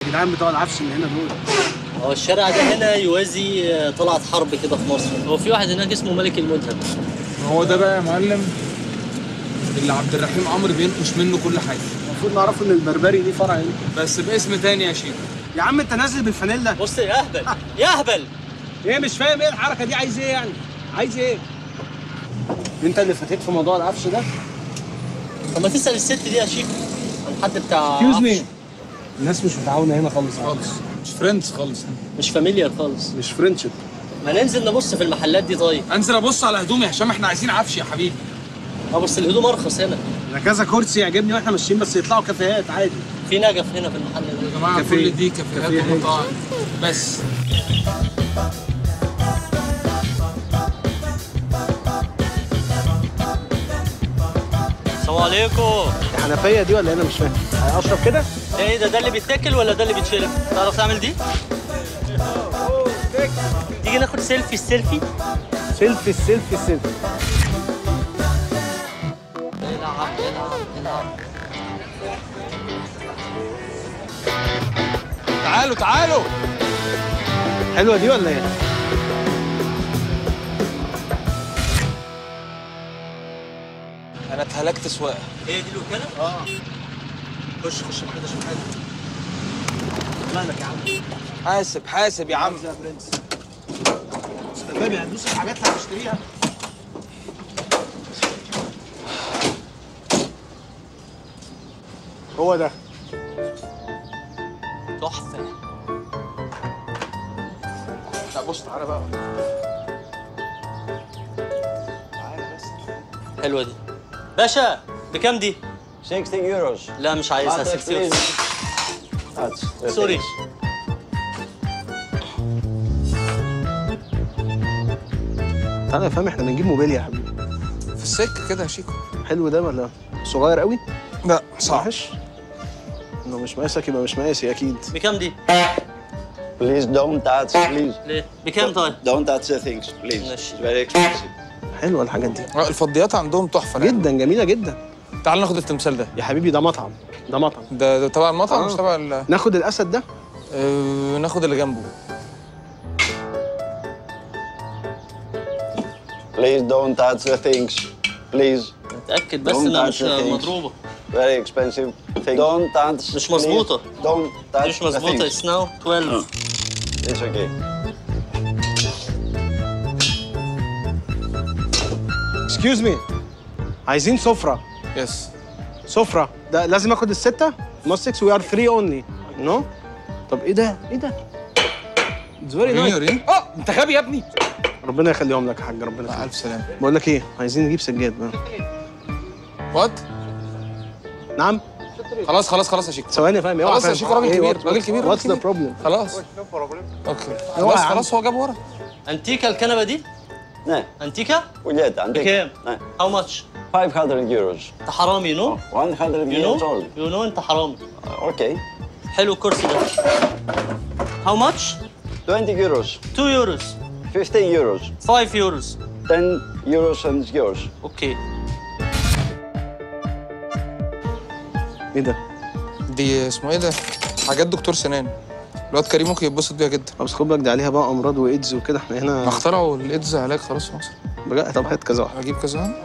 الجدعان بتوع العفش اللي هنا دول هو الشارع ده هنا يوازي آه، طلعت حرب كده في مصر هو في واحد هناك اسمه ملك المذهب هو ده بقى يا معلم اللي عبد الرحيم عمرو بينقش منه كل حاجه المفروض نعرفوا ان البربري دي فرع هنا بس باسم تاني يا شيخ يا عم انت نازل بالفانيلا بص يا اهبل يا اهبل ايه مش فاهم ايه الحركه دي عايز ايه يعني عايز ايه انت اللي فتيت في موضوع العفش ده طب ما تسال الست دي يا شيخ عن حد بتاع اكسكيوز عفش. مي الناس مش متعاونه هنا خالص خالص مش فريندز خالص مش فاميليار خالص مش فرنشيب ما ننزل نبص في المحلات دي طيب انزل ابص على هدومي يا هشام احنا عايزين عفش يا حبيبي اه بس الهدوم ارخص هنا انا كذا كرسي يعجبني واحنا ماشيين بس يطلعوا كافيهات عادي في نجف هنا في المحل ده يا جماعه كافيه. كل دي كافيهات كافيه ومطاعم بس السلام عليكم دي حنفيه دي ولا انا مش فاهم اشرب كده ده ايه ده ده اللي بيتاكل ولا ده اللي بيتشرب تعرف تعمل دي تيجي ناخد سيلفي السيلفي سيلفي السيلفي السيلفي العب العب العب تعالوا تعالوا حلوه دي ولا ايه انا اتهلكت سواقه هي دي الوكاله؟ اه خش خش كده شوف حاجه مالك يا عم حاسب حاسب يا عم يا برنس استفاد يعني دوس الحاجات اللي هتشتريها هو ده تحفه لا بص تعالى بقى تعالى بس حلوه دي باشا بكام دي؟ 60 euros. لا مش عايزها Butter, 60 please. That's the سوري things. تعالى يا فهم احنا بنجيب موبيل يا حبيبي في السكه كده يا شيكو حلو ده ولا صغير قوي لا صعب وحش انه مش مقاسك يبقى مش مقاسي اكيد بكام دي؟ Please don't touch, please. ليه؟ بكام طيب؟ Don't touch the things, please. ماشي. It's very expensive. حلوه الحاجات دي آه، الفضيات عندهم تحفه جدا جدا جميله جدا تعال ناخد التمثال ده يا حبيبي ده مطعم ده مطعم ده, ده تبع المطعم آه. مش تبع ال... ناخد الاسد ده آه ناخد اللي جنبه Please don't touch the things, please. اتاكد بس Don't انها touch مش the things. مضروبه Very expensive thing. Don't touch. مش please. مظبوطة. Don't touch دي مش the مظبوطه things. اتس ناو 12 It's okay. اكسكيوز مي عايزين سفره يس سفره ده لازم اخد السته نوت 6 وي ار 3 اونلي نو طب ايه ده ايه ده اتس فيري وريني نايس وريني اه انت غبي يا ابني ربنا يخليهم لك يا حاج ربنا مع يخليهم الف سلامه بقول لك ايه عايزين نجيب سجاد بقى وات نعم خلاص خلاص خلاص يا شيكو ثواني يا فاهم خلاص يا شيخ، راجل كبير، راجل كبير، راجل واتس ذا كبير. بروبلم خلاص اوكي اوعى خلاص يا عم. خلاص هو جاب ورا انتيكا الكنبه دي؟ No, انتيكا؟ we get. I'm بكام؟ No, هاو ماتش؟ 500 euros. انت حرامي نو؟ 100 يو years نو؟ old. يو نو انت حرامي Uh, okay. حلو الكرسي ده هاو ماتش؟ 20 euros. 2 يوروز 15 euros. 5 يوروز 10 euros and it's yours. اوكي ايه ده دي اسمه ايه ده حاجات دكتور سنان الواد كريم ممكن يتبسط بيها جدا طب بس خد بالك دي عليها بقى امراض وايدز وكده احنا ما هنا اخترعوا الايدز علاج خلاص في مصر بجد طب هات كذا واحد اجيب كذا واحد.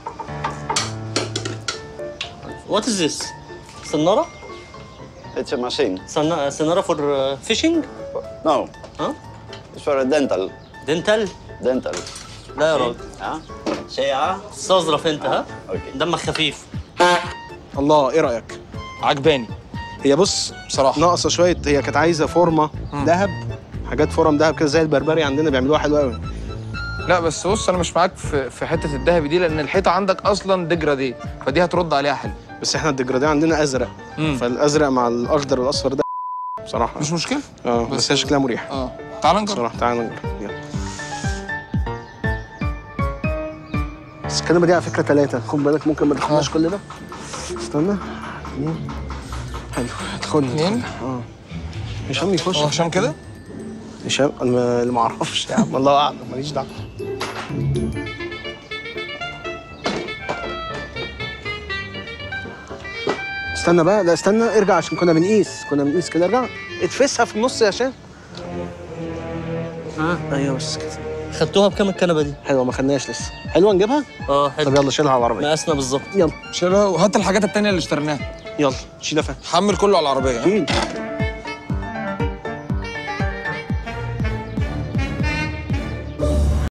وات از ذس؟ سناره؟ It's a machine. سن- سناره فور فيشنج؟ No, ها؟ it's for a dental. دنتال؟ Dental. لا يا راجل Huh? Say ah. استظرف انت ها؟ Okay. دمك خفيف الله ايه رايك عجباني هي بص بصراحه ناقصه شويه هي كانت عايزه فورمه ذهب حاجات فورم ذهب كده زي البربري عندنا بيعملوها حلوه قوي لا بس بص انا مش معاك في في حته الذهبي دي لان الحيطه عندك اصلا ديجرادي فدي هترد عليها حلو بس احنا الديجراديه عندنا ازرق مم. فالازرق مع الاخضر والاصفر ده بصراحه مش مشكله اه بس- بس هي شكلها مريح اه تعال نجرب بصراحه تعالى نجرب يلا بس الكلمه دي على فكره ثلاثه خد بالك ممكن ما تاخدناش كل ده استنى اتنين. حلو تاخدني اتنين. اه هشام يخش هو هشام كده هشام انا اللي ما اعرفش يا عم الله اعلم ماليش دعوه استنى بقى لا استنى ارجع عشان كنا بنقيس كنا بنقيس كده ارجع اتفسها في النص يا شيخ اه ايوه بس كده خدتوها بكام الكنبه دي؟ حلوه ما خدناش لسه حلوه نجيبها اه طب حلو يلا شيلها على العربيه مقاسنا بالظبط يلا شيلها وهات الحاجات التانية اللي اشتريناها يلا شيلها فين حمل كله على العربيه ها؟ شيل